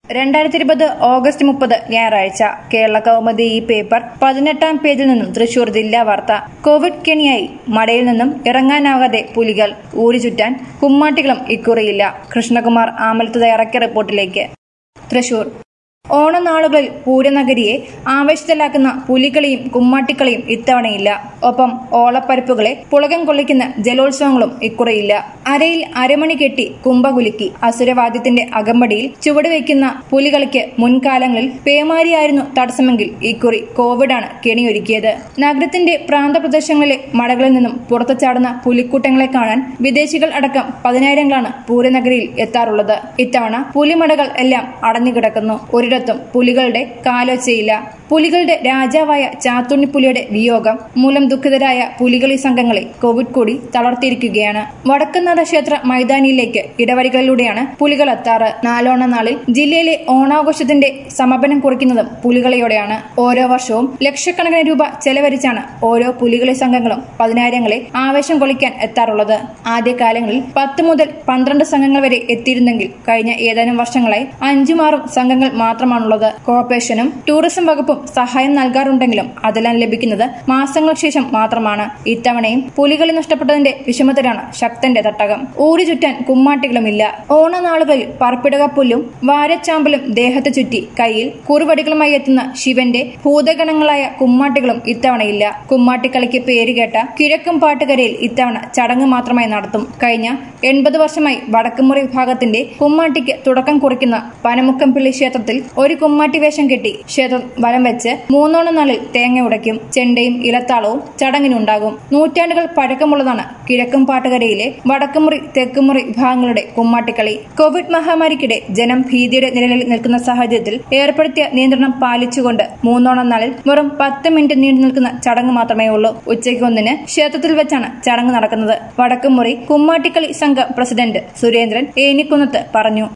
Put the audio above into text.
രണ്ടായിരത്തി ഇരുപത് ഓഗസ്റ്റ് മുപ്പത് ഞായറാഴ്ച കേരള കൗമുദി ഈ പേപ്പർ പതിനെട്ടാം പേജിൽ നിന്നും തൃശൂർ ജില്ലാ വാർത്ത കോവിഡ് കെണിയായി മടയിൽ നിന്നും ഇറങ്ങാനാകാതെ പുലികൾ ഊരി ചുറ്റാൻ കുമ്മാട്ടികളും ഇക്കുറിയില്ല കൃഷ്ണകുമാർ ആമലത്ത് തയ്യാറാക്കിയ റിപ്പോർട്ടിലേക്ക് തൃശൂർ ഓണനാളുകളിൽ പൂരനഗരിയെ ആവേശത്തിലാക്കുന്ന പുലികളിയും കുമ്മാട്ടിക്കളിയും ഇത്തവണയില്ല ഒപ്പം ഓളപ്പരപ്പുകളെ പുളകം കൊള്ളിക്കുന്ന ജലോത്സവങ്ങളും ഇക്കുറയില്ല അരയിൽ അരമണി കെട്ടി കുംഭകുലുക്കി അസുരവാദ്യത്തിന്റെ അകമ്പടിയിൽ ചുവടുവെക്കുന്ന പുലികളിക്ക് മുൻകാലങ്ങളിൽ പേമാരിയായിരുന്നു തടസ്സമെങ്കിൽ ഇക്കുറി കോവിഡാണ് കെണിയൊരുക്കിയത് നഗരത്തിന്റെ പ്രാന്തപ്രദേശങ്ങളിലെ മടകളിൽ നിന്നും പുറത്തു ചാടുന്ന പുലിക്കൂട്ടങ്ങളെ കാണാൻ വിദേശികൾ അടക്കം പതിനായിരങ്ങളാണ് പൂരനഗരിയിൽ എത്താറുള്ളത് ഇത്തവണ പുലിമടകൾ എല്ലാം അടഞ്ഞുകിടക്കുന്നു ഒരിടത്തും പുലികളുടെ കാലൊച്ചയില്ല പുലികളുടെ രാജാവായ ചാത്തുണ്ണിപ്പുലിയുടെ വിയോഗം മൂലം ദുഃഖിതരായ പുലികളി സംഘങ്ങളെ കോവിഡ് കൂടി തളർത്തിയിരിക്കുകയാണ് വടക്കുന്നാഥ ക്ഷേത്ര മൈതാനിയിലേക്ക് ഇടവഴികളിലൂടെയാണ് പുലികൾ എത്താറ് നാലോണ നാളിൽ ജില്ലയിലെ ഓണാഘോഷത്തിന്റെ സമാപനം കുറിക്കുന്നതും പുലികളിയോടെയാണ് ഓരോ വർഷവും ലക്ഷക്കണക്കിന് രൂപ ചെലവഴിച്ചാണ് ഓരോ പുലികളി സംഘങ്ങളും പതിനായിരങ്ങളെ ആവേശം കൊള്ളിക്കാൻ എത്താറുള്ളത് ആദ്യകാലങ്ങളിൽ പത്ത് മുതൽ പന്ത്രണ്ട് സംഘങ്ങൾ വരെ എത്തിയിരുന്നെങ്കിൽ കഴിഞ്ഞ ഏതാനും വർഷങ്ങളായി അഞ്ചും ആറും സംഘങ്ങൾ മാത്രമാണുള്ളത് കോർപ്പറേഷനും ടൂറിസം വകുപ്പും സഹായം നൽകാറുണ്ടെങ്കിലും അതെല്ലാം ലഭിക്കുന്നത് മാസങ്ങൾക്ക് ശേഷം മാത്രമാണ് ഇത്തവണയും പുലികളി നഷ്ടപ്പെട്ടതിന്റെ വിഷമത്തിലാണ് ശക്തന്റെ തട്ടകം ഊരി ചുറ്റാൻ കുമ്മാട്ടികളുമില്ല ഓണനാളുകളിൽ പറപ്പിടക പുല്ലും വാരച്ചാമ്പലും ദേഹത്ത് ചുറ്റി കയ്യിൽ കുറുവടികളുമായി എത്തുന്ന ശിവന്റെ ഭൂതഗണങ്ങളായ കുമ്മാട്ടികളും ഇത്തവണയില്ല കുമ്മാട്ടിക്കളിക്ക് പേരുകേട്ട കിഴക്കും പാട്ടുകരയിൽ ഇത്തവണ ചടങ്ങ് മാത്രമായി നടത്തും കഴിഞ്ഞ എൺപത് വർഷമായി വടക്കുമുറി വിഭാഗത്തിന്റെ കുമ്മാട്ടിക്ക് തുടക്കം കുറിക്കുന്ന പനമുക്കംപിള്ളി ക്ഷേത്രത്തിൽ ഒരു കുമ്മാട്ടി വേഷം കെട്ടി ക്ഷേത്രം വലം വെച്ച് മൂന്നോണം നാളിൽ തേങ്ങ ഉടയ്ക്കും ചെണ്ടയും ഇലത്താളവും ചടങ്ങിനുണ്ടാകും നൂറ്റാണ്ടുകൾ പഴക്കമുള്ളതാണ് കിഴക്കും പാട്ടുകരയിലെ വടക്കുമുറി തെക്കുമുറി വിഭാഗങ്ങളുടെ കുമ്മാട്ടിക്കളി കോവിഡ് മഹാമാരിക്കിടെ ജനം ഭീതിയുടെ നിഴലിൽ നിൽക്കുന്ന സാഹചര്യത്തിൽ ഏർപ്പെടുത്തിയ നിയന്ത്രണം പാലിച്ചുകൊണ്ട് മൂന്നോണം നാളിൽ വെറും പത്ത് മിനിറ്റ് നീണ്ടു നിൽക്കുന്ന ചടങ്ങ് മാത്രമേ ഉള്ളൂ ഉച്ചയ്ക്ക് ഒന്നിന് ക്ഷേത്രത്തിൽ വെച്ചാണ് ചടങ്ങ് നടക്കുന്നത് വടക്കുമുറി കുമ്മാട്ടിക്കളി സംഘം പ്രസിഡന്റ് സുരേന്ദ്രൻ ഏനിക്കുന്നത്ത് പറഞ്ഞു